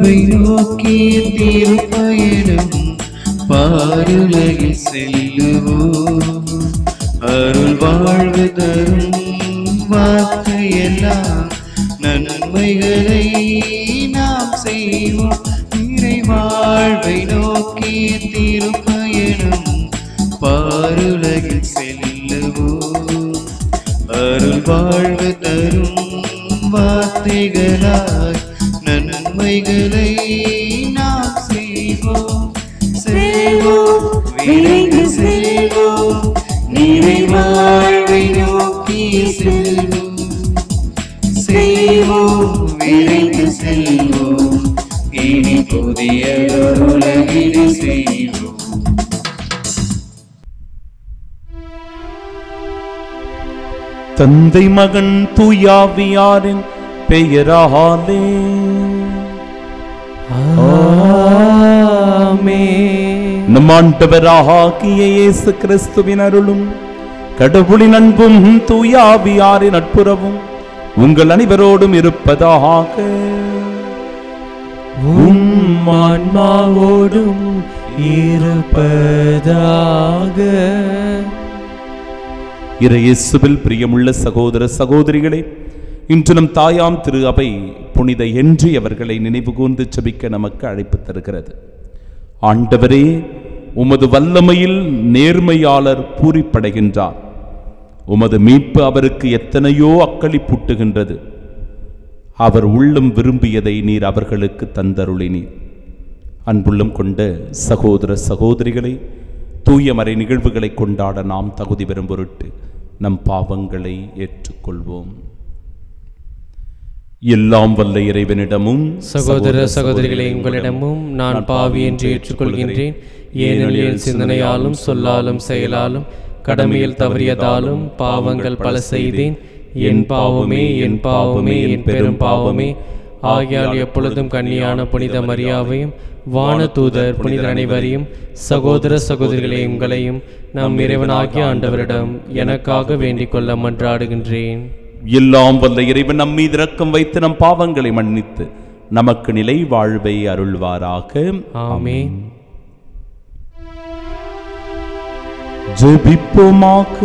வாழ்வை நோக்கிய திருப்பயணம் பாருலகில் செல்லுவோம் அருள் வாழ்வு தரும் வார்த்தையெல்லாம் நன்மைகளை நாம் செய்வோம் நிறை வாழ்வை நோக்கிய திருப்பயணம் பாருலகில் செல்லுவோம் அருள் வாழ்வு தரும் வார்த்தைகளாய் நன்மைகளை நாம் செய்வோம் செல்வோம் விரைந்து செல்வோம் நிறை வாழ்வை நோக்கி செல்வோம் செய்வோம் விரைந்து செல்வோம் இனி புதிய உலகினை செய்வோம் தந்தை மகன் தூயாவியாரின் பெயராலே நம் ஆண்டவராகிய இயேசு கிறிஸ்துவின் அருளும் கடவுளின் அன்பும் தூயாவியாரின் நட்புறவும் உங்கள் அனைவரோடும் இருப்பதாக உம் ஆன்மாவோடும் இருப்பதாக இறையேசுவில் பிரியமுள்ள சகோதர சகோதரிகளே இன்று நம் தாயாம் திரு அவை புனித என்று அவர்களை நினைவு கூர்ந்து செபிக்க நமக்கு அழைப்பு தருகிறது ஆண்டவரே உமது வல்லமையில் நேர்மையாளர் பூரிப்படைகின்றார் உமது மீட்பு அவருக்கு எத்தனையோ அக்களிப்பூட்டுகின்றது அவர் உள்ளம் விரும்பியதை நீர் அவர்களுக்கு தந்தருளினீர் அன்புள்ளம் கொண்ட சகோதர சகோதரிகளை தூய மறை நிகழ்வுகளை கொண்டாட நாம் தகுதி பெறும் பொருட்டு நம் பாவங்களை ஏற்றுக்கொள்வோம் எல்லாம் வல்ல இறைவனிடமும் சகோதர சகோதரிகளே உங்களிடமும் நான் பாவி என்று ஏற்றுக்கொள்கின்றேன் ஏனெனில் என் சிந்தனையாலும் சொல்லாலும் செயலாலும் கடமையில் தவறியதாலும் பாவங்கள் பல செய்தேன் என் பாவமே என் பாவமே என் பெரும் பாவமே ஆகையால் எப்பொழுதும் கன்னியான புனித மரியாவையும் வானதூதர் புனித அனைவரையும் சகோதர சகோதரிகளே உங்களையும் நம் இறைவனாகிய ஆண்டவரிடம் எனக்காக வேண்டிக் கொள்ள மன்றாடுகின்றேன் எல்லாம் வல்ல இறைவன் நம் மீது இரக்கம் வைத்து நம் பாவங்களை மன்னித்து நமக்கு நிலை வாழ்வை அருள்வாராக ஆமென் ஜெபிப்போமாக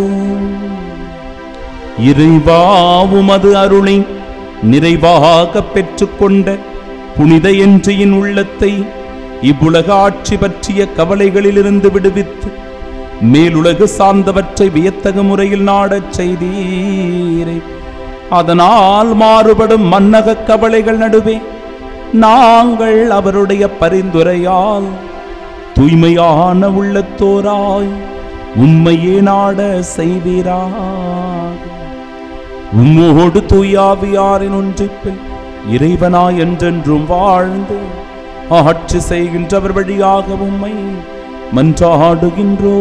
இறைவா உமது அருளை நிறைவாக பெற்றுக்கொண்ட புனித என்றியின் உள்ளத்தை இவ்வுலக ஆட்சி பற்றிய கவலைகளிலிருந்து விடுவித்து மேலுலகு சார்ந்தவற்றை வியத்தகு முறையில் நாடச் செய்தீரே அதனால் மாறுபடும் மன்னக கவலைகள் நடுவே நாங்கள் அவருடைய பரிந்துரையால் தூய்மையான உள்ளத்தோராய் உண்மையே நாட செய்வீராக உம்மோடு தூயாவியாரின் ஒன்றிப்பில் இறைவனாய் என்றென்றும் வாழ்ந்து ஆட்சி செய்கின்றவர் வழியாக உம்மை மன்றாடுகின்றோ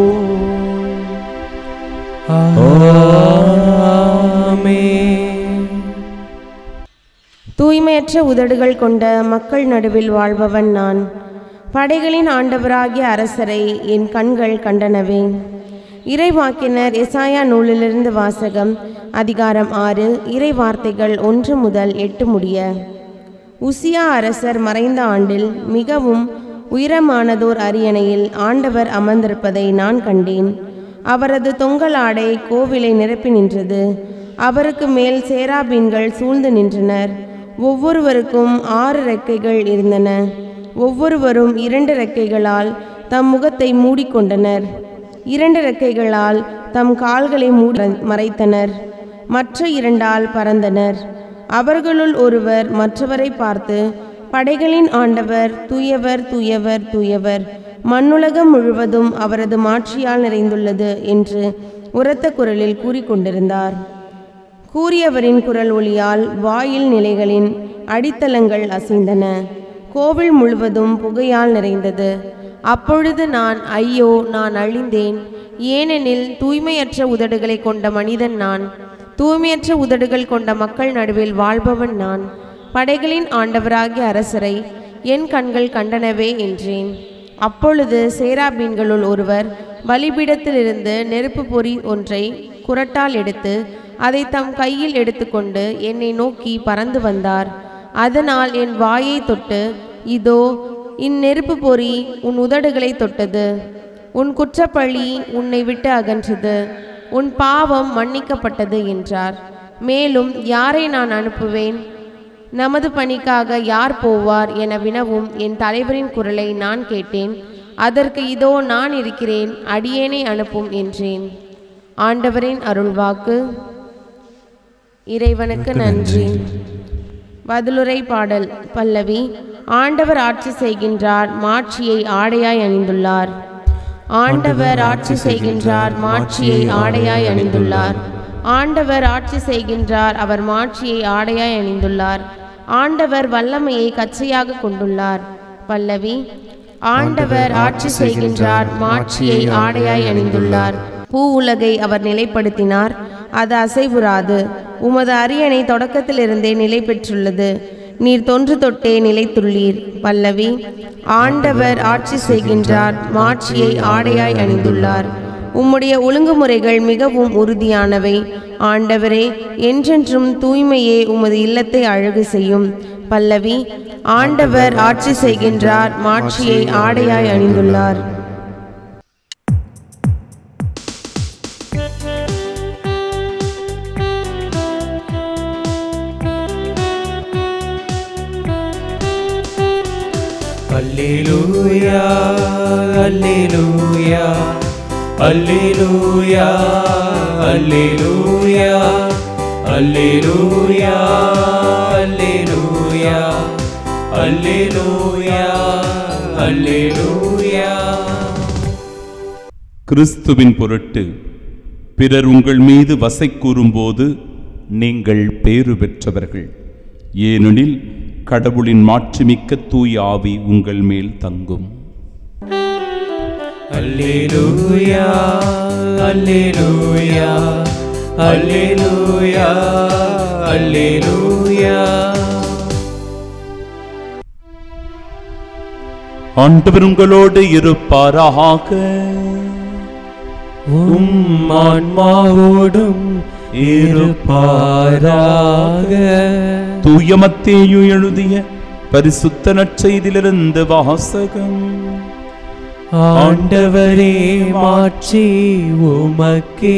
தூய்மையற்ற உதடுகள் கொண்ட மக்கள் நடுவில் வாழ்பவன் நான் படைகளின் ஆண்டவராகிய அரசரை என் கண்கள் கண்டனவே இறைவாக்கினர் எசாயா நூலிலிருந்து வாசகம் அதிகாரம் ஆறு இறை வார்த்தைகள் ஒன்று முதல் எட்டு முடிய உசியா அரசர் மறைந்த ஆண்டில் மிகவும் உயரமானதோர் அரியணையில் ஆண்டவர் அமர்ந்திருப்பதை நான் கண்டேன் அவரது தொங்கலாடை கோவிலை நிரப்பி நின்றது அவருக்கு மேல் சேராபீன்கள் சூழ்ந்து நின்றனர் ஒவ்வொருவருக்கும் ஆறு ரெக்கைகள் இருந்தன ஒவ்வொருவரும் இரண்டு ரெக்கைகளால் தம் முகத்தை மூடிக்கொண்டனர் இரண்டு ரெக்கைகளால் தம் கால்களை மூடி மறைத்தனர் மற்ற இரண்டால் பறந்தனர் அவர்களுள் ஒருவர் மற்றவரை பார்த்து படைகளின் ஆண்டவர் தூயவர் தூயவர் தூயவர் மண்ணுலகம் முழுவதும் அவரது மாட்சியால் நிறைந்துள்ளது என்று உரத்த குரலில் கூறிக்கொண்டிருந்தார் கூறியவரின் குரல் ஒளியால் வாயில் நிலைகளின் அடித்தளங்கள் அசைந்தன கோவில் முழுவதும் புகையால் நிறைந்தது அப்பொழுது நான் ஐயோ நான் அழிந்தேன் ஏனெனில் தூய்மையற்ற உதடுகளை கொண்ட மனிதன் நான் தூய்மையற்ற உதடுகள் கொண்ட மக்கள் நடுவில் வாழ்பவன் நான் படைகளின் ஆண்டவராகிய அரசரை என் கண்கள் கண்டனவே என்றேன் அப்பொழுது சேராபீன்களுள் ஒருவர் பலிபீடத்திலிருந்து நெருப்பு பொறி ஒன்றை குரட்டால் எடுத்து அதை தம் கையில் எடுத்துக்கொண்டு என்னை நோக்கி பறந்து வந்தார் அதனால் என் வாயை தொட்டு இதோ இந்நெருப்பு பொறி உன் உதடுகளை தொட்டது உன் குற்றப்பழி உன்னை விட்டு அகன்றது உன் பாவம் மன்னிக்கப்பட்டது என்றார் மேலும் யாரை நான் அனுப்புவேன் நமது பணிக்காக யார் போவார் என வினவும் என் தலைவரின் குரலை நான் கேட்டேன் அதற்கு இதோ நான் இருக்கிறேன் அடியேனை அனுப்பும் என்றேன் ஆண்டவரின் அருள்வாக்கு இறைவனுக்கு நன்றி பதிலுரை பாடல் பல்லவி ஆண்டவர் ஆட்சி செய்கின்றார் மாட்சியை ஆடையாய் அணிந்துள்ளார் ஆண்டவர் ஆட்சி செய்கின்றார் மாட்சியை ஆடையாய் அணிந்துள்ளார் ஆண்டவர் ஆட்சி செய்கின்றார் அவர் மாட்சியை ஆடையாய் அணிந்துள்ளார் ஆண்டவர் வல்லமையை கச்சையாக கொண்டுள்ளார் பல்லவி ஆண்டவர் ஆட்சி செய்கின்றார் மாட்சியை ஆடையாய் அணிந்துள்ளார் பூ உலகை அவர் நிலைப்படுத்தினார் அது அசைவுறாது உமது அரியணை தொடக்கத்திலிருந்தே நிலை பெற்றுள்ளது நீர் தொன்று தொட்டே நிலைத்துள்ளீர் பல்லவி ஆண்டவர் ஆட்சி செய்கின்றார் மாட்சியை ஆடையாய் அணிந்துள்ளார் உம்முடைய ஒழுங்குமுறைகள் மிகவும் உறுதியானவை ஆண்டவரே என்றென்றும் தூய்மையே உமது இல்லத்தை அழகு செய்யும் பல்லவி ஆண்டவர் ஆட்சி செய்கின்றார் மாட்சியை ஆடையாய் அணிந்துள்ளார் அல்லேலூயா அல்லேலூயா அல்லேலூயா அல்லேலூயா அல்லேலூயா அல்லேலூயா அல்லேலூயா அல்லேலூயா கிறிஸ்துவின் பொருட்டு பிறர் உங்கள் மீது வசை கூறும்போது நீங்கள் பேறு பெற்றவர்கள் ஏனெனில் கடவுளின் மாட்சிமிக்க தூய ஆவி உங்கள் மேல் தங்கும் அல்லேலூயா அல்லேலூயா அல்லேலூயா அல்லேலூயா ஆண்டவர் உங்களோடு இருப்பாராக உம் ஆன்மாவோடும் இருப்பாராக தூய மத்தேயு எழுதிய பரிசுத்த நற்செய்திலிருந்து வாசகம் ஆண்டவரே மாட்சி உமக்கே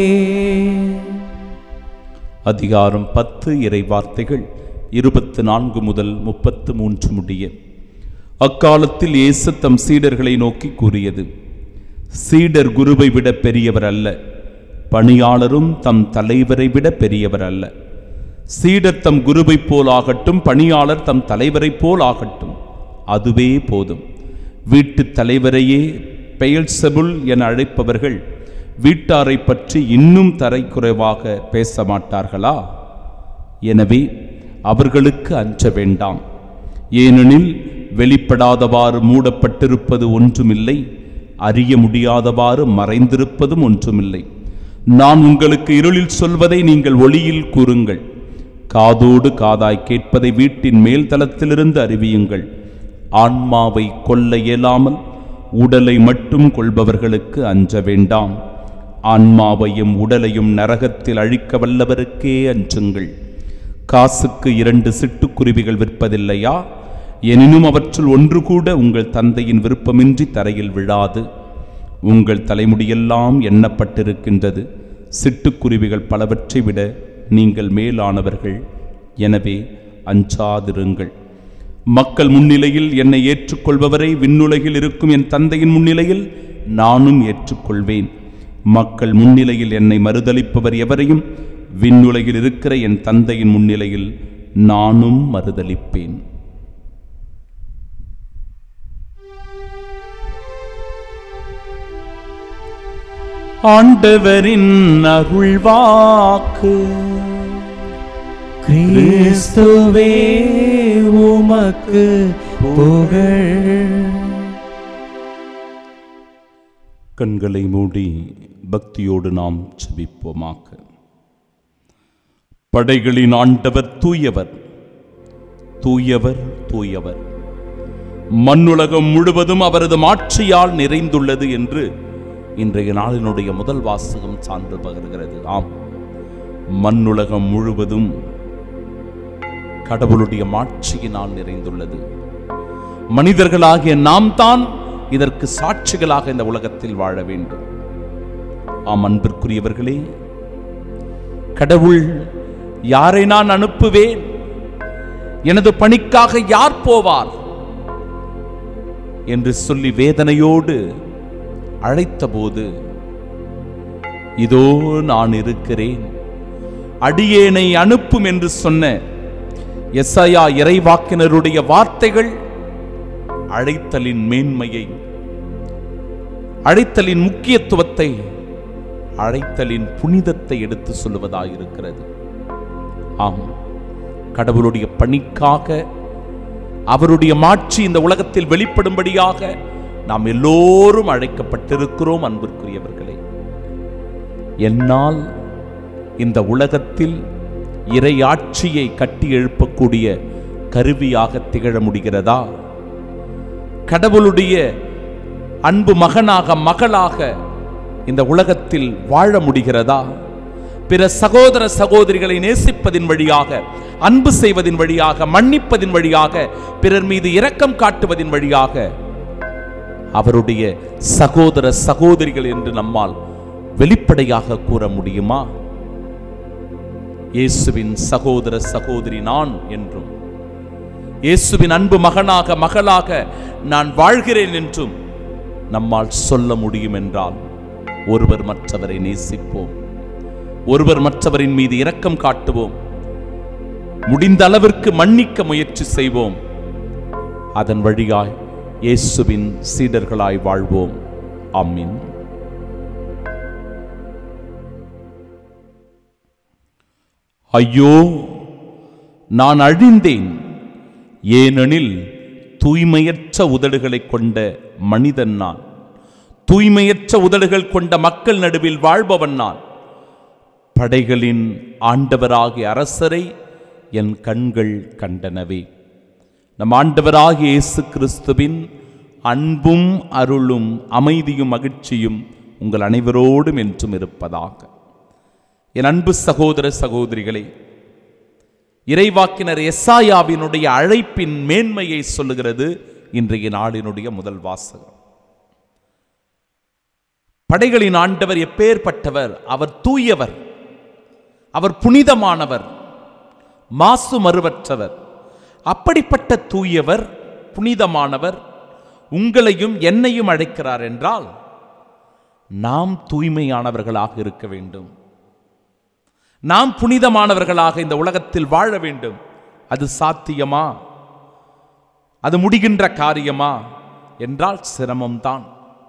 அதிகாரம் பத்து இறை வார்த்தைகள் இருபத்து நான்கு முதல் முப்பத்து மூன்று முடிய அக்காலத்தில் இயேசு தம் சீடர்களை நோக்கி கூறியது சீடர் குருவை விட பெரியவர் அல்ல பணியாளரும் தம் தலைவரை விட பெரியவர் அல்ல சீடர் தம் குருவைப் போல் ஆகட்டும் பணியாளர் தம் தலைவரைப் போல் ஆகட்டும் அதுவே போதும் வீட்டுத் தலைவரையே பெயல்செபுல் என அழைப்பவர்கள் வீட்டாரை பற்றி இன்னும் தரைக்குறைவாக பேச மாட்டார்களா எனவே அவர்களுக்கு அஞ்ச வேண்டாம் ஏனெனில் வெளிப்படாதவாறு மூடப்பட்டிருப்பது ஒன்றுமில்லை அறிய முடியாதவாறு மறைந்திருப்பதும் ஒன்றுமில்லை நான் உங்களுக்கு இருளில் சொல்வதை நீங்கள் ஒளியில் கூறுங்கள் காதோடு காதாய் கேட்பதை வீட்டின் மேல் தளத்திலிருந்து அறிவியுங்கள் ஆன்மாவை கொல்ல இயலாமல் உடலை மட்டும் கொள்பவர்களுக்கு அஞ்ச வேண்டாம் ஆன்மாவையும் உடலையும் நரகத்தில் அழிக்க வல்லவருக்கே அஞ்சுங்கள் காசுக்கு இரண்டு சிட்டுக்குருவிகள் விற்பதில்லையா எனினும் அவற்றுள் ஒன்று கூட உங்கள் தந்தையின் விருப்பமின்றி தரையில் விழாது உங்கள் தலைமுடியெல்லாம் எண்ணப்பட்டிருக்கின்றது சிட்டுக்குருவிகள் பலவற்றை விட நீங்கள் மேலானவர்கள் எனவே அஞ்சாதிருங்கள் மக்கள் முன்னிலையில் என்னை ஏற்றுக்கொள்பவரை விண்ணுலகில் இருக்கும் என் தந்தையின் முன்னிலையில் நானும் ஏற்றுக்கொள்வேன் மக்கள் முன்னிலையில் என்னை மறுதலிப்பவர் எவரையும் விண்ணுலகில் இருக்கிற என் தந்தையின் முன்னிலையில் நானும் மறுதலிப்பேன் ஆண்டவரின் அருள்வாக்கு கிறிஸ்துவே உமக்கு புகழ் கண்களை மூடி பக்தியோடு நாம் செபிப்போமாக படைகளின் ஆண்டவர் தூயவர் தூயவர் தூயவர் மண்ணுலகம் முழுவதும் அவரது மாட்சியால் நிறைந்துள்ளது என்று இன்றைய நாளினுடைய முதல் வாசகம் சான்று பகர்கிறது ஆம் மண்ணுலகம் முழுவதும் கடவுளுடைய மாட்சியினால் நிறைந்துள்ளது மனிதர்களாகிய நாம் தான் இதற்கு சாட்சிகளாக இந்த உலகத்தில் வாழ வேண்டும் ஆம் அன்பிற்குரியவர்களே கடவுள் யாரை நான் அனுப்புவேன் எனது பணிக்காக யார் போவார் என்று சொல்லி வேதனையோடு அழைத்தபோது இதோ நான் இருக்கிறேன் அடியேனை அனுப்பும் என்று சொன்ன எஸ்ஐயா இறைவாக்கினருடைய வார்த்தைகள் அழைத்தலின் மேன்மையை அழைத்தலின் முக்கியத்துவத்தை அழைத்தலின் புனிதத்தை எடுத்து சொல்லுவதாயிருக்கிறது ஆம் கடவுளுடைய பணிக்காக அவருடைய மாட்சி இந்த உலகத்தில் வெளிப்படும்படியாக நாம் எல்லோரும் அழைக்கப்பட்டிருக்கிறோம் அன்பிற்குரியவர்களே என்னால் இந்த உலகத்தில் இறையாட்சியை கட்டி எழுப்பக்கூடிய கருவியாக திகழ முடிகிறதா கடவுளுடைய அன்பு மகனாக மகளாக இந்த உலகத்தில் வாழ முடிகிறதா பிற சகோதர சகோதரிகளை நேசிப்பதின் வழியாக அன்பு செய்வதின் வழியாக மன்னிப்பதின் வழியாக பிறர் மீது இரக்கம் காட்டுவதின் வழியாக அவருடைய சகோதர சகோதரிகள் என்று நம்மால் வெளிப்படையாக கூற முடியுமா இயேசுவின் சகோதர சகோதரி நான் என்றும் இயேசுவின் அன்பு மகனாக மகளாக நான் வாழ்கிறேன் என்றும் நம்மால் சொல்ல முடியும் என்றால் ஒருவர் மற்றவரை நேசிப்போம் ஒருவர் மற்றவரின் மீது இரக்கம் காட்டுவோம் முடிந்த அளவிற்கு மன்னிக்க முயற்சி செய்வோம் அதன் வழியாய் இயேசுவின் சீடர்களாய் வாழ்வோம் ஆமீன் ஐயோ நான் அழிந்தேன் ஏனெனில் தூய்மையற்ற உதடுகளை கொண்ட மனிதன் நான் தூய்மையற்ற உதடுகள் கொண்ட மக்கள் நடுவில் வாழ்பவன் நான் படைகளின் ஆண்டவராகிய அரசரை என் கண்கள் கண்டனவே நம் ஆண்டவராகிய இயேசு கிறிஸ்துவின் அன்பும் அருளும் அமைதியும் மகிழ்ச்சியும் உங்கள் அனைவரோடும் என்றும் இருப்பதாக என் அன்பு சகோதர சகோதரிகளே இறைவாக்கினர் எஸ்ஸாயாவினுடைய அழைப்பின் மேன்மையை சொல்லுகிறது இன்றைய நாளினுடைய முதல் வாசகம் படைகளின் ஆண்டவர் எப்பேற்பட்டவர் அவர் தூயவர் அவர் புனிதமானவர் மாசு மறுவற்றவர் அப்படிப்பட்ட தூயவர் புனிதமானவர் உங்களையும் என்னையும் அழைக்கிறார் என்றால் நாம் தூய்மையானவர்களாக இருக்க வேண்டும் நாம் புனிதமானவர்களாக இந்த உலகத்தில் வாழ வேண்டும் அது சாத்தியமா அது முடிகின்ற காரியமா என்றால் சிரமம்தான்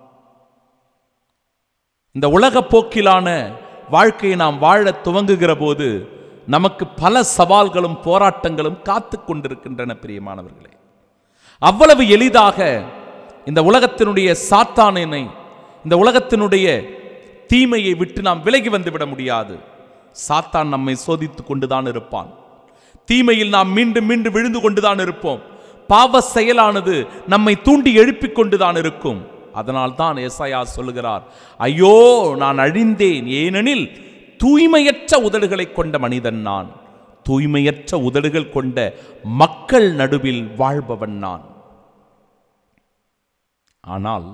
இந்த உலக போக்கிலான வாழ்க்கையை நாம் வாழ துவங்குகிற போது நமக்கு பல சவால்களும் போராட்டங்களும் காத்து கொண்டிருக்கின்றன பிரியமானவர்களே அவ்வளவு எளிதாக இந்த உலகத்தினுடைய சாத்தானினை இந்த உலகத்தினுடைய தீமையை விட்டு நாம் விலகி வந்து விட முடியாது சாத்தான் நம்மை சோதித்துக் கொண்டுதான் இருப்பான் தீமையில் நாம் மீண்டும் மீண்டும் விழுந்து கொண்டுதான் இருப்போம் பாவ செயலானது நம்மை தூண்டி எழுப்பிக் கொண்டுதான் இருக்கும் அதனால் தான் ஏசாயா சொல்லுகிறார் ஐயோ நான் அழிந்தேன் ஏனெனில் தூய்மையற்ற உதடுகளை கொண்ட மனிதன் நான் தூய்மையற்ற உதடுகள் கொண்ட மக்கள் நடுவில் வாழ்பவன் நான் ஆனால்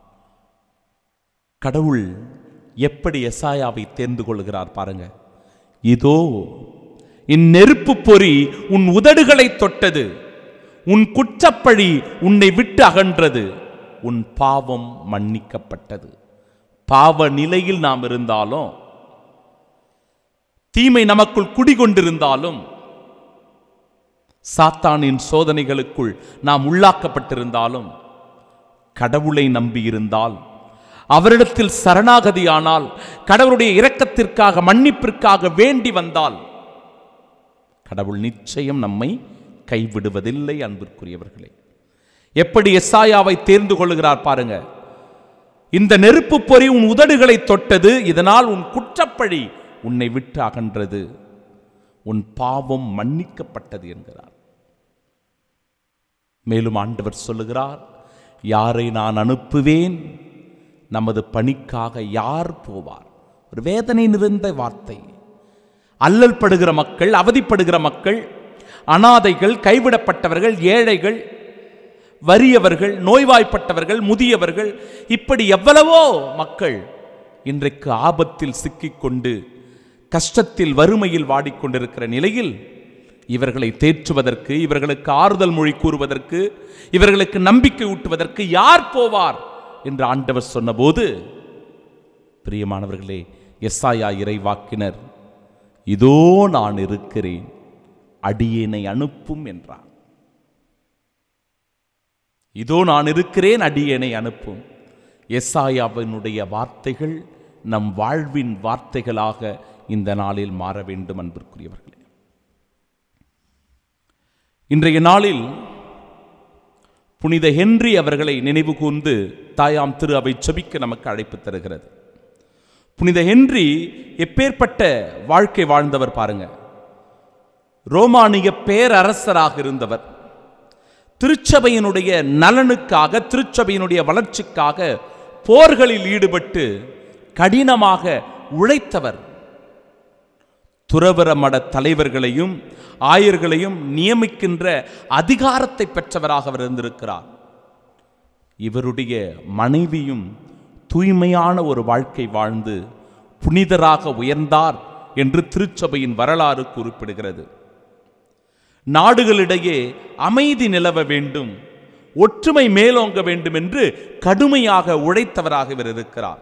கடவுள் எப்படி எசாயாவை தேர்ந்து கொள்கிறார் பாருங்க இதோ இந்நெருப்பு பொறி உன் உதடுகளை தொட்டது உன் குற்றப்பழி உன்னை விட்டு அகன்றது உன் பாவம் மன்னிக்கப்பட்டது பாவ நிலையில் நாம் இருந்தாலும் தீமை நமக்குள் குடிகொண்டிருந்தாலும் சாத்தானின் சோதனைகளுக்குள் நாம் உள்ளாக்கப்பட்டிருந்தாலும் கடவுளை நம்பியிருந்தால் அவரிடத்தில் சரணாகதியானால் கடவுளுடைய இரக்கத்திற்காக மன்னிப்பிற்காக வேண்டி வந்தால் கடவுள் நிச்சயம் நம்மை கைவிடுவதில்லை அன்பிற்குரியவர்களே எப்படி எஸ்ஸாயாவை தேர்ந்து கொள்ளுகிறார் பாருங்க இந்த நெருப்பு பொறி உன் உதடுகளை தொட்டது இதனால் உன் குற்றப்பழி உன்னை விட்டு அகன்றது உன் பாவம் மன்னிக்கப்பட்டது என்கிறார் மேலும் ஆண்டவர் சொல்லுகிறார் யாரை நான் அனுப்புவேன் நமது பணிக்காக யார் போவார் ஒரு வேதனை நிறைந்த வார்த்தை அல்லல் படுகிற மக்கள் அவதிப்படுகிற மக்கள் அனாதைகள் கைவிடப்பட்டவர்கள் ஏழைகள் வறியவர்கள் நோய்வாய்ப்பட்டவர்கள் முதியவர்கள் இப்படி எவ்வளவோ மக்கள் இன்றைக்கு ஆபத்தில் சிக்கிக்கொண்டு கஷ்டத்தில் வறுமையில் வாடிக்கொண்டிருக்கிற நிலையில் இவர்களை தேற்றுவதற்கு இவர்களுக்கு ஆறுதல் மொழி கூறுவதற்கு இவர்களுக்கு நம்பிக்கை ஊட்டுவதற்கு யார் போவார் என்று ஆண்டவர் சொன்னபோது பிரியமானவர்களே எஸ்ஆயா இறைவாக்கினர் இதோ நான் இருக்கிறேன் அடியேனை அனுப்பும் என்றார் இதோ நான் இருக்கிறேன் அடியேனை அனுப்பும் எஸ்ஆயாவினுடைய வார்த்தைகள் நம் வாழ்வின் வார்த்தைகளாக இந்த நாளில் மாற வேண்டும் அன்பிற்குரியவர்களே இன்றைய நாளில் புனித ஹென்றி அவர்களை நினைவு கூர்ந்து தாயாம் திரு அவை செபிக்க நமக்கு அழைப்பு தருகிறது புனித ஹென்றி எப்பேற்பட்ட வாழ்க்கை வாழ்ந்தவர் பாருங்க ரோமானிய பேரரசராக இருந்தவர் திருச்சபையினுடைய நலனுக்காக திருச்சபையினுடைய வளர்ச்சிக்காக போர்களில் ஈடுபட்டு கடினமாக உழைத்தவர் துறவர மட தலைவர்களையும் ஆயர்களையும் நியமிக்கின்ற அதிகாரத்தை பெற்றவராக அவர் இருந்திருக்கிறார் இவருடைய மனைவியும் தூய்மையான ஒரு வாழ்க்கை வாழ்ந்து புனிதராக உயர்ந்தார் என்று திருச்சபையின் வரலாறு குறிப்பிடுகிறது நாடுகளிடையே அமைதி நிலவ வேண்டும் ஒற்றுமை மேலோங்க வேண்டும் என்று கடுமையாக உழைத்தவராக இவர் இருக்கிறார்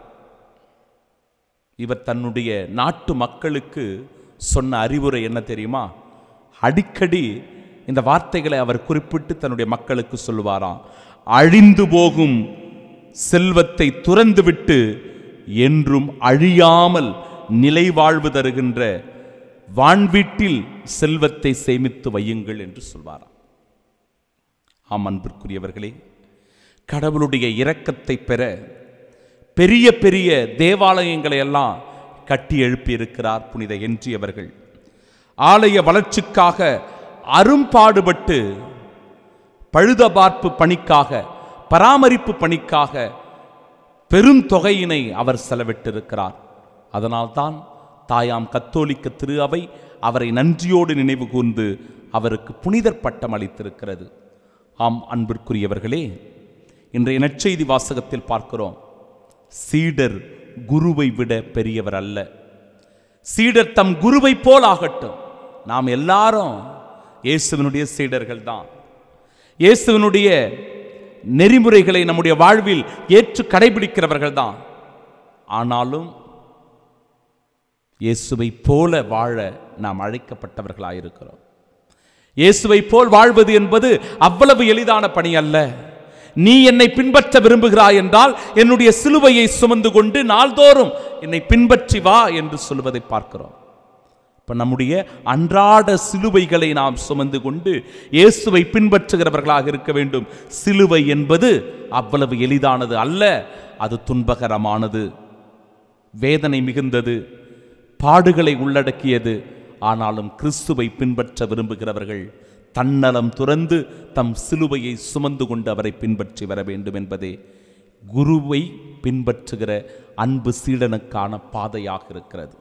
இவர் தன்னுடைய நாட்டு மக்களுக்கு சொன்ன அறிவுரை என்ன தெரியுமா அடிக்கடி இந்த வார்த்தைகளை அவர் குறிப்பிட்டு தன்னுடைய மக்களுக்கு சொல்லுவாராம் அழிந்து போகும் செல்வத்தை துறந்துவிட்டு என்றும் அழியாமல் நிலை வாழ்வு தருகின்ற வான்வீட்டில் செல்வத்தை சேமித்து வையுங்கள் என்று சொல்வாராம் ஆம் அன்பிற்குரியவர்களே கடவுளுடைய இரக்கத்தை பெற பெரிய பெரிய தேவாலயங்களை எல்லாம் கட்டி எழுப்பியிருக்கிறார் புனித என்ஜி அவர்கள் ஆலய வளர்ச்சிக்காக அரும்பாடுபட்டு பழுதபார்ப்பு பணிக்காக பராமரிப்பு பணிக்காக பெரும் தொகையினை அவர் செலவிட்டிருக்கிறார் அதனால்தான் தாயாம் கத்தோலிக்க திரு அவை அவரை நன்றியோடு நினைவு கூர்ந்து அவருக்கு புனிதர் பட்டம் அளித்திருக்கிறது ஆம் அன்பிற்குரியவர்களே இன்றைய நற்செய்தி வாசகத்தில் பார்க்கிறோம் சீடர் குருவை விட பெரியவர் அல்ல சீடர் தம் குருவை போல் ஆகட்டும் நாம் எல்லாரும் இயேசுவினுடைய சீடர்கள் தான் இயேசுவினுடைய நெறிமுறைகளை நம்முடைய வாழ்வில் ஏற்று கடைபிடிக்கிறவர்கள் தான் ஆனாலும் இயேசுவை போல வாழ நாம் அழைக்கப்பட்டவர்களாயிருக்கிறோம் இயேசுவை போல் வாழ்வது என்பது அவ்வளவு எளிதான பணி அல்ல நீ என்னை பின்பற்ற விரும்புகிறாய் என்றால் என்னுடைய சிலுவையை சுமந்து கொண்டு நாள்தோறும் என்னை பின்பற்றி வா என்று சொல்வதை பார்க்கிறோம் இப்ப நம்முடைய அன்றாட சிலுவைகளை நாம் சுமந்து கொண்டு இயேசுவை பின்பற்றுகிறவர்களாக இருக்க வேண்டும் சிலுவை என்பது அவ்வளவு எளிதானது அல்ல அது துன்பகரமானது வேதனை மிகுந்தது பாடுகளை உள்ளடக்கியது ஆனாலும் கிறிஸ்துவை பின்பற்ற விரும்புகிறவர்கள் தன்னலம் துறந்து தம் சிலுவையை சுமந்து கொண்டு அவரை பின்பற்றி வர வேண்டும் என்பதே குருவை பின்பற்றுகிற அன்பு சீடனுக்கான பாதையாக இருக்கிறது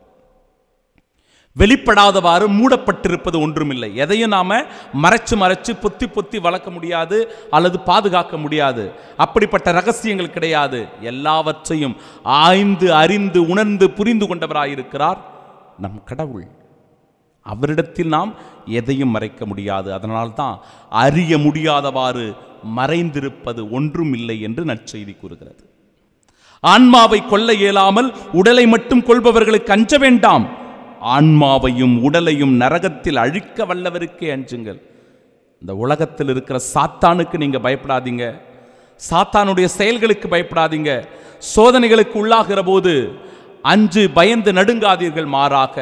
வெளிப்படாதவாறு மூடப்பட்டிருப்பது ஒன்றுமில்லை எதையும் நாம மறைச்சு மறைச்சு பொத்தி பொத்தி வளர்க்க முடியாது அல்லது பாதுகாக்க முடியாது அப்படிப்பட்ட ரகசியங்கள் கிடையாது எல்லாவற்றையும் ஆய்ந்து அறிந்து உணர்ந்து புரிந்து கொண்டவராயிருக்கிறார் நம் கடவுள் அவரிடத்தில் நாம் எதையும் மறைக்க முடியாது அதனால்தான் அறிய முடியாதவாறு மறைந்திருப்பது ஒன்றும் இல்லை என்று நற்செய்தி கூறுகிறது ஆன்மாவை கொல்ல இயலாமல் உடலை மட்டும் கொள்பவர்களுக்கு அஞ்ச வேண்டாம் ஆன்மாவையும் உடலையும் நரகத்தில் அழிக்க வல்லவருக்கே அஞ்சுங்கள் இந்த உலகத்தில் இருக்கிற சாத்தானுக்கு நீங்க பயப்படாதீங்க சாத்தானுடைய செயல்களுக்கு பயப்படாதீங்க சோதனைகளுக்கு உள்ளாகிற போது அஞ்சு பயந்து நடுங்காதீர்கள் மாறாக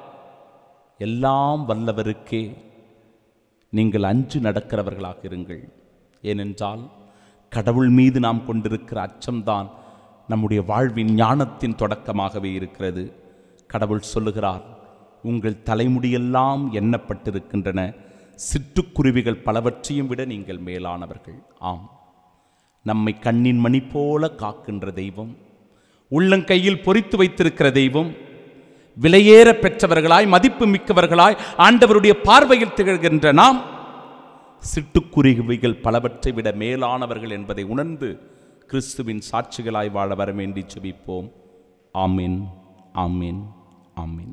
எல்லாம் வல்லவருக்கே நீங்கள் அஞ்சு நடக்கிறவர்களாக இருங்கள் ஏனென்றால் கடவுள் மீது நாம் கொண்டிருக்கிற அச்சம்தான் நம்முடைய வாழ்வின் ஞானத்தின் தொடக்கமாகவே இருக்கிறது கடவுள் சொல்லுகிறார் உங்கள் தலைமுடியெல்லாம் எண்ணப்பட்டிருக்கின்றன சிட்டுக்குருவிகள் பலவற்றையும் விட நீங்கள் மேலானவர்கள் ஆம் நம்மை கண்ணின் மணி போல காக்கின்ற தெய்வம் உள்ளங்கையில் பொறித்து வைத்திருக்கிற தெய்வம் விலையேற பெற்றவர்களாய் மதிப்பு மிக்கவர்களாய் ஆண்டவருடைய பார்வையில் திகழ்கின்ற நாம் சிட்டுக்குருவிகள் பலவற்றை விட மேலானவர்கள் என்பதை உணர்ந்து கிறிஸ்துவின் சாட்சிகளாய் வாழ வர வேண்டி செபிப்போம் ஆமீன் ஆமீன் ஆமீன்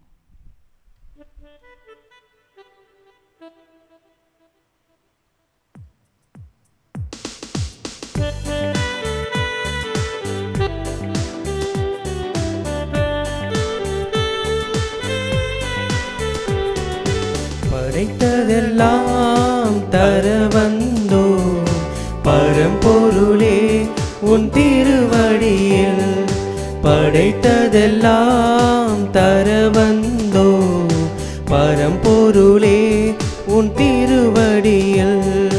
படைத்ததெல்லாம் தர வந்தோ பரம்பொருளே உன் திருவடியில் படைத்ததெல்லாம் தர வந்தோ பரம்பொருளே உன் திருவடியில்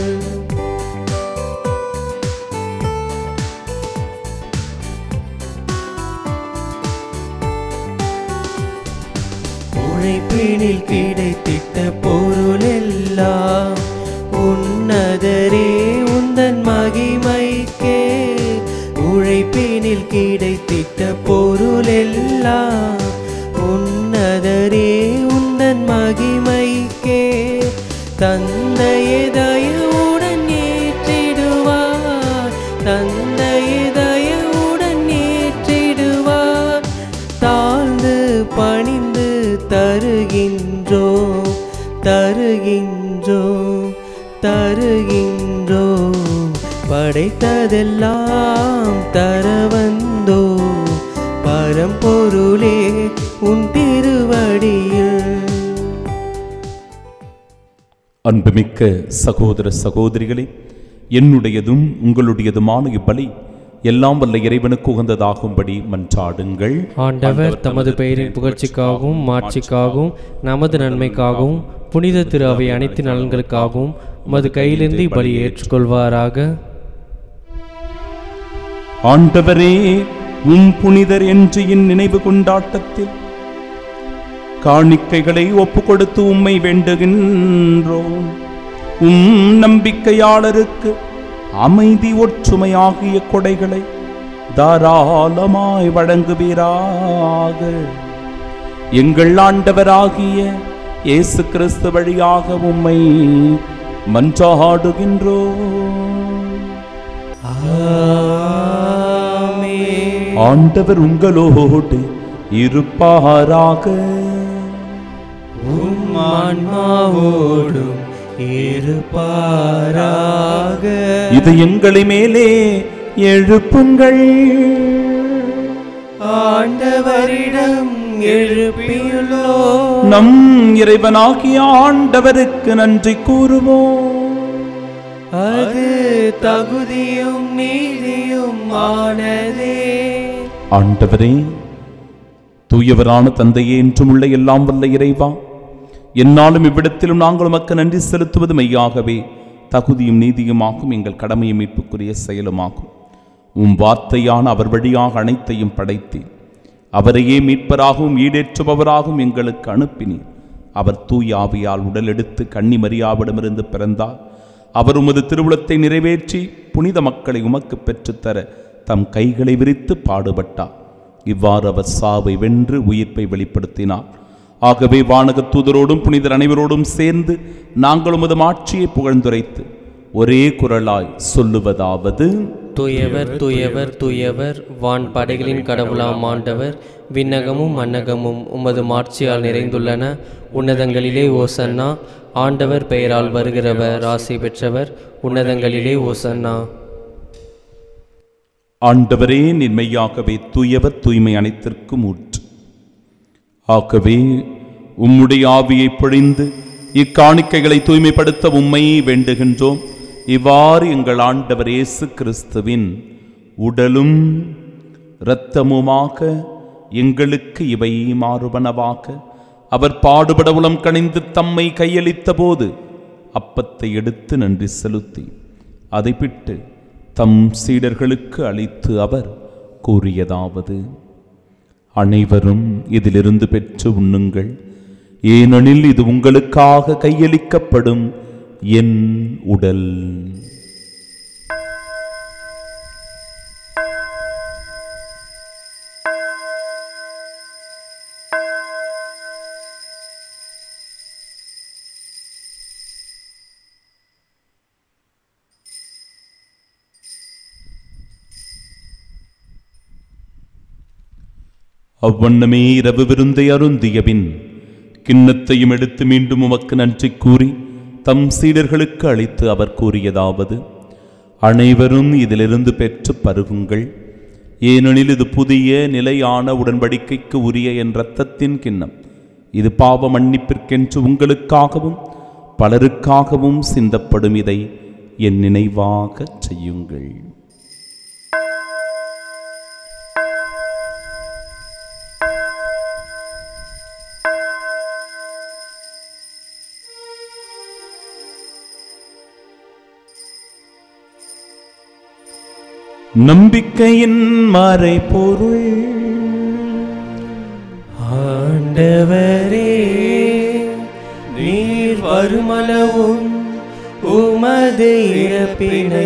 உழைப்பினில் கிடைத்திட்ட பொருளெல்லாம் உன்னதரே உந்தன் மகிமைக்கே உழைப்பினில் கிடைத்திட்ட பொருளெல்லாம் உன்னதரே உந்தன் மகிமைக்கே தந்தையே தயவுடன் ஏற்றிடுவார் தந்தையே தயவுடன் ஏற்றிடுவார் தாழ்ந்து பணிந்து தருகின்றோ தருகின்றோ தருகின்றோ படைத்ததெல்லாம் தர வந்தோ பரம்பொருளே உன் திருவடியில் அன்புமிக்க சகோதர சகோதரிகளே என்னுடையதும் உங்களுடையதுமான இப்பலி எல்லாம் வல்ல இறைவனுக்கு உகந்ததாகும்படி மன்றாடுங்கள் ஆண்டவர் தமது பெயரின் புகழ்ச்சிக்காகவும் மாட்சிக்காகவும் நமது நன்மைக்காகவும் புனித திரு அவை அனைத்து நலன்களுக்காகவும் உமது கையிலிருந்து இப்பலி ஏற்றுக்கொள்வாராக ஆண்டவரே உம் புனிதர் என்று என் நினைவு கொண்டாட்டத்தில் காணிக்கைகளை ஒப்பு கொடுத்து உம்மை வேண்டுகின்றோம் உம் நம்பிக்கையாளருக்கு அமைதி ஒற்றுமையாகிய கொடைகளை தாராளமாய் வழங்குவீராக எங்கள் ஆண்டவராகிய இயேசு கிறிஸ்து வழியாக உம்மை மன்றாடுகின்றோம் ஆமென். ஆண்டவர் உங்களோடு இருப்பாராக உம் ஆன்மாவோடும் இருப்பாராக இது எங்களை மேலே எழுப்புங்கள் ஆண்டவரிடம் எழுப்பியுள்ளோ நம் இறைவனாகிய ஆண்டவருக்கு நன்றி கூறுவோம் அது தகுதியும் நீதியும் ஆனதே ஆண்டவரே தூயவரான தந்தையே என்றும் உள்ள எல்லாம் வல்ல இறைவா என்னாலும் இவ்விடத்திலும் நாங்கள் உமக்கு நன்றி செலுத்துவது மெய்யாகவே தகுதியும் நீதியுமாகும் எங்கள் கடமையும் மீட்புக்குரிய செயலுமாகும் உம் வார்த்தையான அவர் வழியாக அனைத்தையும் படைத்தேன் அவரையே மீட்பராகவும் ஈடேற்றுபவராகவும் எங்களுக்கு அனுப்பினீர் அவர் தூய ஆவியால் உடல் எடுத்து கன்னி மரியாவிடமிருந்து பிறந்தார் அவர் உமது திருவுளத்தை நிறைவேற்றி புனித மக்களை உமக்கு பெற்றுத்தர தம் கைகளை விரித்து பாடுபட்டார் இவ்வாறு அவர் சாவை வென்று உயிர்ப்பை வெளிப்படுத்தினார் ஆகவே வானகத் தூதரோடும் புனிதர் அனைவரோடும் சேர்ந்து நாங்கள் உமது ஆட்சியை புகழ்ந்துரைத்து ஒரே குரலாய் சொல்லுவதாவது தூயவர் தூயவர் தூயவர் வான் படைகளின் கடவுளாம் ஆண்டவர் விண்ணகமும் மன்னகமும் உமது மாட்சியால் நிறைந்துள்ளன உன்னதங்களிலே ஓசன்னா ஆண்டவர் பெயரால் வருகிறவர் ஆசை பெற்றவர் உன்னதங்களிலே ஓசன்னா ஆண்டவரே நின்மையாகவே தூயவர் தூய்மை அனைத்திற்கும் ஊற்று ஆகவே உம்முடைய ஆவியை பொழிந்து இக்காணிக்கைகளை தூய்மைப்படுத்த உம்மை வேண்டுகின்றோம் இவ்வாறு எங்கள் ஆண்டவர் இயேசு கிறிஸ்துவின் உடலும் இரத்தமுமாக எங்களுக்கு இவை மாறுபனவாக அவர் பாடுபட உளம் கணிந்து தம்மை கையளித்த போது அப்பத்தை எடுத்து நன்றி செலுத்தி அதை பிட்டு தம் சீடர்களுக்கு அளித்து அவர் கூறியதாவது அனைவரும் இதிலிருந்து பெற்று உண்ணுங்கள் ஏனெனில் இது உங்களுக்காக கையளிக்கப்படும் என் உடல் அவ்வண்ணமே இரவு விருந்தை அருந்தியபின் கிண்ணத்தையும் எடுத்து மீண்டும் உமக்கு நன்றி கூறி தம் சீடர்களுக்கு அளித்து அவர் கூறியதாவது அனைவரும் இதிலிருந்து பெற்று பருகுங்கள் ஏனெனில் இது புதிய நிலையான உடன்படிக்கைக்கு உரிய என் இரத்தத்தின் கிண்ணம் இது பாவ மன்னிப்பிற்கென்று உங்களுக்காகவும் பலருக்காகவும் சிந்தப்படும் இதை என் நினைவாகச் செய்யுங்கள் நம்பிக்கையின் மறைபொருள் ஆண்டவரே நீர் வருமளவும் உமது இறப்பினை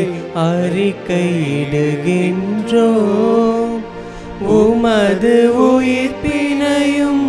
அறிக்கையிடுகின்றோம் உமது உயிர்ப்பினையும்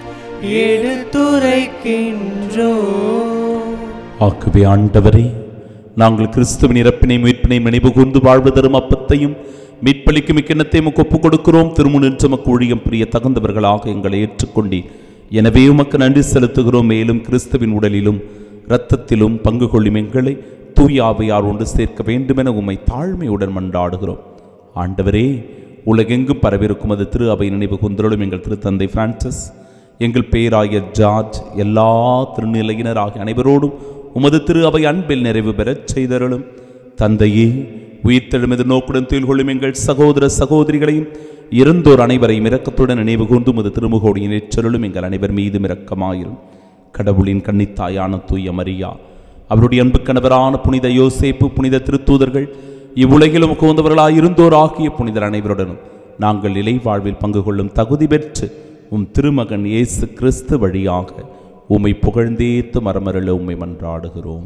எடுத்துரைக்கின்றோம் ஆகவே ஆண்டவரே நாங்கள் கிறிஸ்துவின் இறப்பினை மீட்பினை நினைவு கூர்ந்து வாழ்வு தரும் அப்பத்தையும் மீட்பளிக்கும் இக்கிண்ணத்தையும் உமக்கு ஒப்புக் கொடுக்கிறோம் திருமுனின்று உமக்கு ஊழியம் புரிய தகுந்தவர்களாக எங்களை ஏற்றுக்கொண்டீர் எனவே உமக்கு நன்றி செலுத்துகிறோம் மேலும் கிறிஸ்துவின் உடலிலும் இரத்தத்திலும் பங்கு கொள்ளும் எங்களை தூயாவையார் ஒன்று சேர்க்க வேண்டுமென உம்மை தாழ்மையுடன் மன்றாடுகிறோம் ஆண்டவரே உலகெங்கும் பரவிருக்கும் அது திரு அவை நினைவு குந்தருளும் எங்கள் திருத்தந்தை பிரான்சிஸ் எங்கள் பேராய ஜார்ஜ் எல்லா திருநிலையினராகிய அனைவரோடும் உமது திரு அவை அன்பில் நிறைவு பெறச் செய்தருளும் தந்தையே உயிர்த்தெழும் எதிர்நோக்குடன் துயில் கொள்ளும் எங்கள் சகோதர சகோதரிகளையும் இறந்தோர் அனைவரையும் இரக்கத்துடன் நினைவு கூர்ந்து உமது திருமுகோடியின் ஏற்றருளும் எங்கள் அனைவர் மீதும் இரக்கமாயிரும் கடவுளின் கன்னித்தாயான தூய மரியா அவருடைய அன்பு கணவரான புனித யோசேப்பு புனித திருத்தூதர்கள் இவ்வுலகிலும் உகந்தவர்களாய் இருந்தோர் ஆகிய புனிதர் அனைவருடனும் நாங்கள் இலை வாழ்வில் பங்கு கொள்ளும் தகுதி பெற்று உம் திருமகன் இயேசு கிறிஸ்து வழியாக உம்மை புகழ்ந்தேத்து மரமருள உம்மை மன்றாடுகிறோம்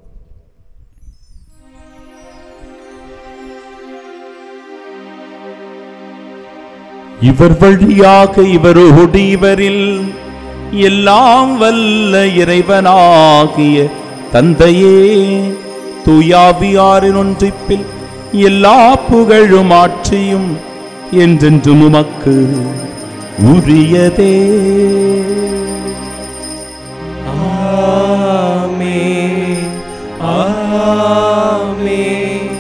இவர் வழியாக இவரோடு இவரில் எல்லாம் வல்ல இறைவனாகிய தந்தையே தூயாவியாரின் ஒன்றிப்பில் எல்லா புகழும் ஆட்சியும் என்றென்றும் உமக்கு உரியதே ஆமென் ஆமென்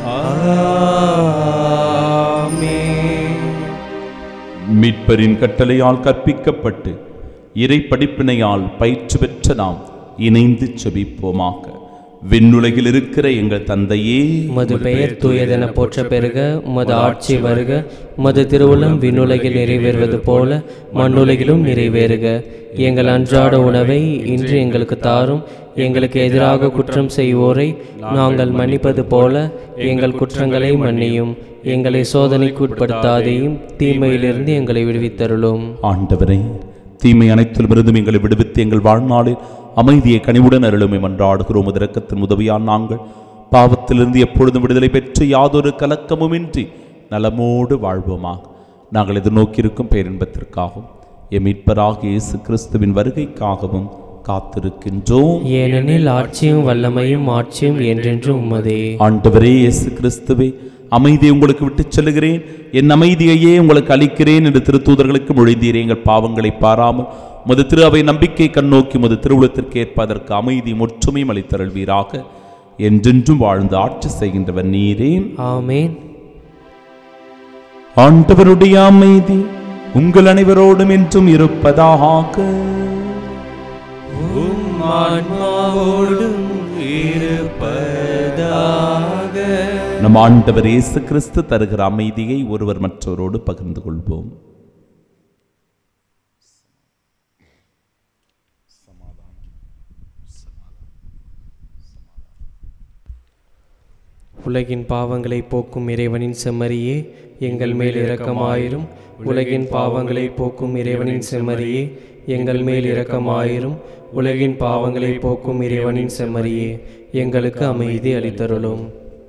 ஆமென் மீட்பரின் கட்டளையால் கற்பிக்கப்பட்டு இறை படிப்பினையால் பயிற்சி பெற்ற நாம் இணைந்து செபிப்போமாக விண்ணுலகில் இருக்கிற எங்கள் தந்தையே உமது பெயர் தூயதென போற்ற பெருக உமது ஆட்சி வருக உமது திருவுளம் விண்ணுலகில் நிறைவேறுவது போல மண்ணுலகிலும் நிறைவேறுக எங்கள் அன்றாட உணவை இன்று எங்களுக்கு தாரும் எங்களுக்கு எதிராக குற்றம் செய்வோரை நாங்கள் மன்னிப்பது போல எங்கள் குற்றங்களை மன்னியும் எங்களை சோதனைக்கு உட்படுத்தாதையும் தீமையிலிருந்து எங்களை விடுவித்தருளும் ஆண்டவரே தீமை அனைத்திலுமிருந்தும் எங்களை விடுவித்து எங்கள் வாழ்நாளில் அமைதியை கனிவுடன் அருளுமை மன்றாடுகிறோம் இரக்கத்தின் உதவியால் நாங்கள் பாவத்திலிருந்து எப்பொழுதும் விடுதலை பெற்று யாதொரு கலக்கமுமின்றி நலமோடு வாழ்வோமாக நாங்கள் எதிர்நோக்கியிருக்கும் பேரின்பத்திற்காகவும் எம் மீட்பராக இயேசு கிறிஸ்துவின் வருகைக்காகவும் காத்திருக்கின்றோம் ஏனெனில் ஆட்சியும் வல்லமையும் ஆட்சியும் என்றென்றும் உம்மதே ஆண்டவரே இயேசு கிறிஸ்துவே அமைதியை உங்களுக்கு விட்டுச் செல்கிறேன் என் அமைதியையே உங்களுக்கு அளிக்கிறேன் என்று திருத்தூதர்களுக்கு மொழிந்தீரே எங்கள் பாவங்களை பாராமல் முது திரு அவை நம்பிக்கை கண்ணோக்கி முது திருவுளத்திற்கு ஏற்ப அதற்கு அமைதி முற்றுமையும் அளித்தருள்வீராக என்றென்றும் வாழ்ந்து ஆட்சி செய்கின்றவர் நீரே ஆமென் ஆண்டவருடைய அமைதி உங்கள் அனைவரோடும் என்றும் இருப்பதாக ஆன்மாவோடும் இருப்பதாக நம் ஆண்டவர் இயேசு கிறிஸ்து தருகிற அமைதியை ஒருவர் மற்றவரோடு பகிர்ந்து கொள்வோம் உலகின் பாவங்களை போக்கும் இறைவனின் செம்மறியே எங்கள் மேல் இரக்கமாயிரும் உலகின் பாவங்களை போக்கும் இறைவனின் செம்மறியே எங்கள் மேல் இரக்கமாயிரும் உலகின் பாவங்களை போக்கும் இறைவனின் செம்மறியே எங்களுக்கு அமைதி அளித்தருளும்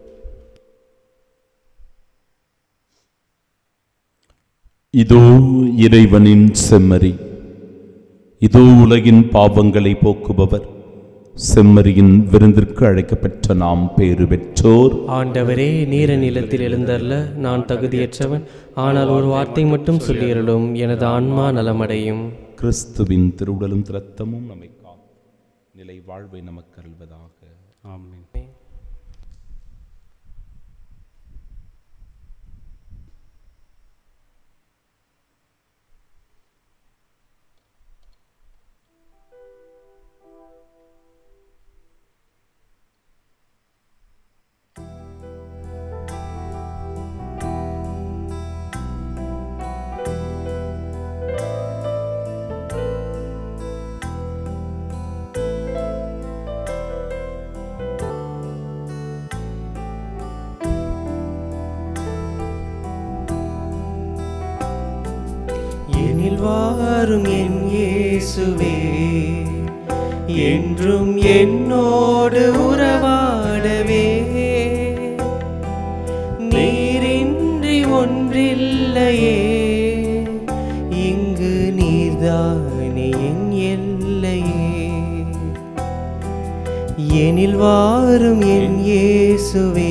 இதோ இறைவனின் செம்மறி இதோ உலகின் பாவங்களை போக்குபவர் செம்மறியின் விருந்திற்கு அழைக்கப்பெற்ற நாம் பேறு பெற்றோர் ஆண்டவரே நீர நிலத்தில் எழுந்தருள நான் தகுதியற்றவன் ஆனால் ஒரு வார்த்தை மட்டும் சொல்லியருளும் எனது ஆன்மா நலமடையும் கிறிஸ்துவின் திருவுடலும் திரத்தமும் நம்மை காக்கும் நிலை வாழ்வை நமக்கு அருள்வதாக ஆமென் எனில் வாரும் என் இயேசுவே என்றும் என்னோடு உறவாடவே நீரின்றி ஒன்றில்லையே இங்கு நீர்தானே என் எல்லையே எனில் வாரும் என் இயேசுவே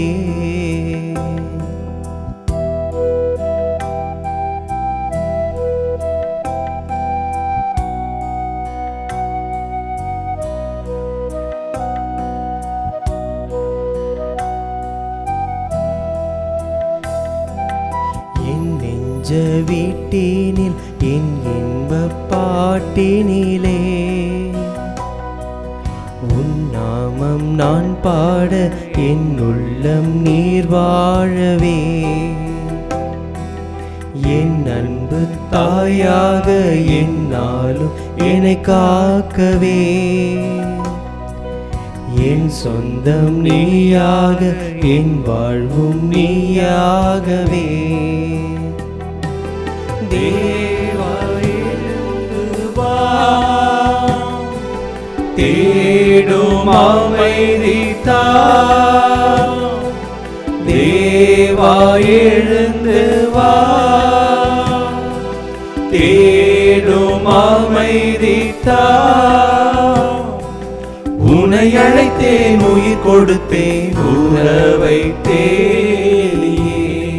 என் நெஞ்ச வீட்டினில் என் இன்ப பாட்டினிலே உன் நாமம் நான் பாட என் உள்ளம் நீர் வாழவே என் அன்பு தாயாக என்னாலும் என்னை காக்கவே என் சொந்தம் நீயாக என் வாழ்வும் நீயாகவே தேவா எழுந்து வா தேடும் அமைதி தா தேவா எழுந்து வா தேடும் அமைதி தா உனை அழைத்தேன் உயிர் கொடுத்தேன் உறவை தேடியே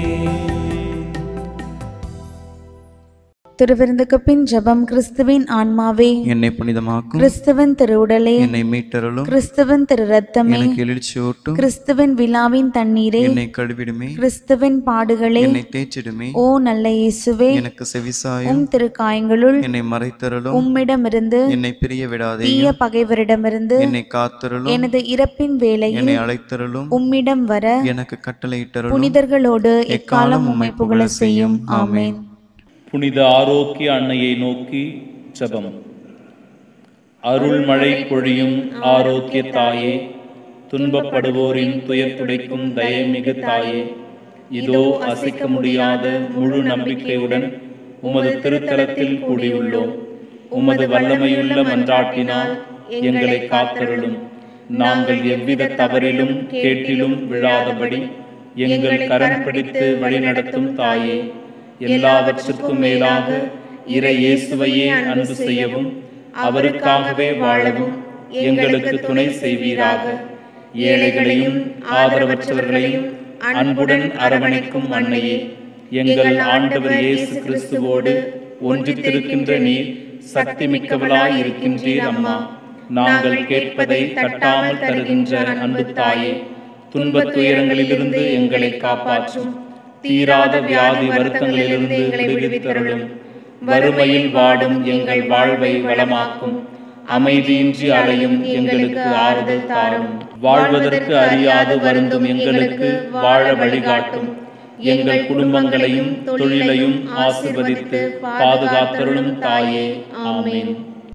திருவிருந்துக்கு பின் ஜெபம் கிறிஸ்துவின் ஆன்மாவே என்னை புனிதமாக்கும் கிறிஸ்துவின் திருவுடலே என்னை மீட்டருளும் கிறிஸ்துவின் திரு ரத்தமே எனக்கு எழுச்சியூட்டும் கிறிஸ்துவின் விழாவின் தண்ணீரே என்னை கழுவிடுமே கிறிஸ்துவின் பாடுகளே என்னை தேய்ச்சிடுமே ஓ நல்ல இயேசுவே எனக்கு செவிசாயும் உம் திருக்காயங்களுள் என்னை மறைத்தருளும் உம்மிடமிருந்து என்னை பிரிய விடாதே தீய பகைவரிடமிருந்து என்னை காத்தருளும் எனது இறப்பின் வேளையில் என்னை அழைத்தருளும் உம்மிடம் வர எனக்கு கட்டளையிட்டருளும் புனிதர்களோடு எக்காலம் உம்மை புகழ செய்யும் ஆமென் புனித ஆரோக்கிய அன்னையை நோக்கி ஜெபம் அருள்மழை பொழியும் ஆரோக்கிய தாயே துன்பப்படுவோரின் துயர் துடைக்கும் தயமிகு தாயே இதோ அசைக்க முடியாத முழு நம்பிக்கையுடன் உமது திருத்தலத்தில் கூடியுள்ளோம் உமது வல்லமையுள்ள மன்றாட்டினால் எங்களை காத்தருளும் நாங்கள் எவ்வித தவறிலும் கேட்டிலும் விழாதபடி எங்கள் கரம் பிடித்து வழிநடத்தும் தாயே எல்லாவற்றிற்கும் மேலாக இறை இயேசுவையே அன்பு செய்யவும் அவருக்காகவே வாழவும் எங்களுக்கு துணை செய்வீராக ஏழைகளையும் ஆதரவற்றவர்களையும் அன்புடன் அரவணைக்கும் அன்னையே எங்கள் ஆண்டவர் இயேசு கிறிஸ்துவோடு ஒன்றித்திருக்கின்ற நீர் சக்தி மிக்கவளாய் இருக்கின்றீர் அம்மா நாங்கள் கேட்பதை தட்டாமல் தருகின்ற அன்பு தாயே துன்பத் துயரங்களிலிருந்து எங்களை காப்பாற்றும் தீராத வியாதி வருத்தங்களிலிருந்து எங்களை விடுவித்தருளும் வறுமையில் வாடும் எங்கள் வாழ்வை வளமாக்கும் அமைதியின்றி அலையும் எங்களுக்கு ஆறுதல் தாரும் வாழ்வதற்கு அறியாது வருந்தும் எங்களுக்கு வாழ வழிகாட்டும் எங்கள் குடும்பங்களையும் தொழிலையும் ஆசிர்வதித்து பாதுகாத்தருளும் தாயே ஆமென்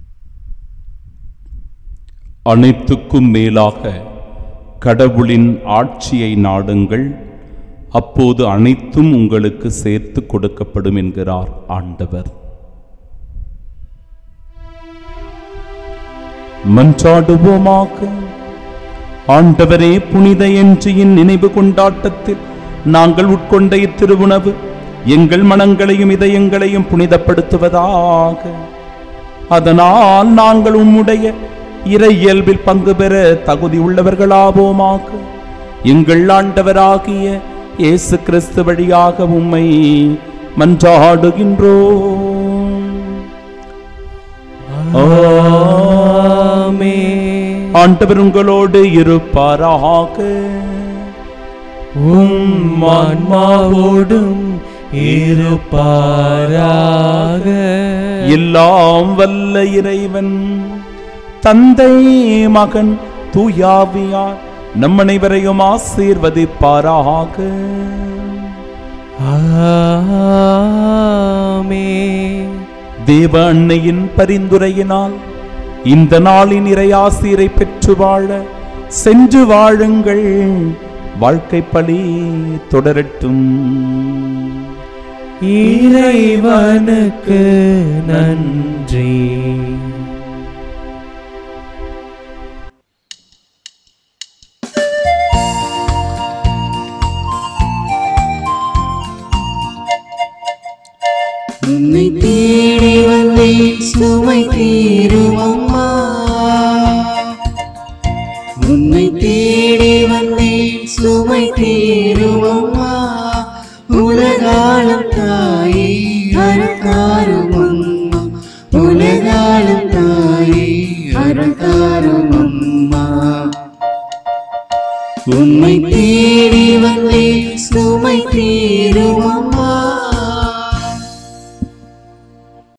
அனைத்துக்கும் மேலாக கடவுளின் ஆட்சியை நாடுங்கள் அப்போது அனைத்தும் உங்களுக்கு சேர்த்து கொடுக்கப்படும் என்கிறார் ஆண்டவர் மன்றாடுவோமாக ஆண்டவரே புனித என்றியின் நினைவு கொண்டாட்டத்தில் நாங்கள் உட்கொண்ட இத்திருவுணவு எங்கள் மனங்களையும் இதயங்களையும் புனிதப்படுத்துவதாக அதனால் நாங்கள் உம்முடைய இறை இயல்பில் பங்கு பெற தகுதி உள்ளவர்களாவோமாக எங்கள் ஆண்டவராகிய இயேசு கிறிஸ்து வழியாக உம்மை மன்றாடுகின்றோம் ஆமென். ஆண்டவர் உங்களோடு இருப்பாராக உம் ஆன்மாவோடும் இருப்பாராக எல்லாம் வல்ல இறைவன் தந்தை மகன் தூயாவியார் நம் அனைவரையும் ஆசீர்வதிப்பாராக ஆமென். தேவ அன்னையின் பரிந்துரையினால் இந்த நாளின் இறையாசிரை பெற்று வாழ சென்று வாழுங்கள் வாழ்க்கை பழி தொடரட்டும் இறைவனுக்கு நன்றி உன்னை தேடி வந்தேன் சுமை தீருமம்மா உன்னை தேடி வந்தேன் சுமை தீருமம்மா உலகாலம் தாயே அறத்தாரும் அம்மா உலகாலம் தாயே அறத்தாரும் அம்மா உன்னை தேடி வந்தேன் சுமை தீருமம்மா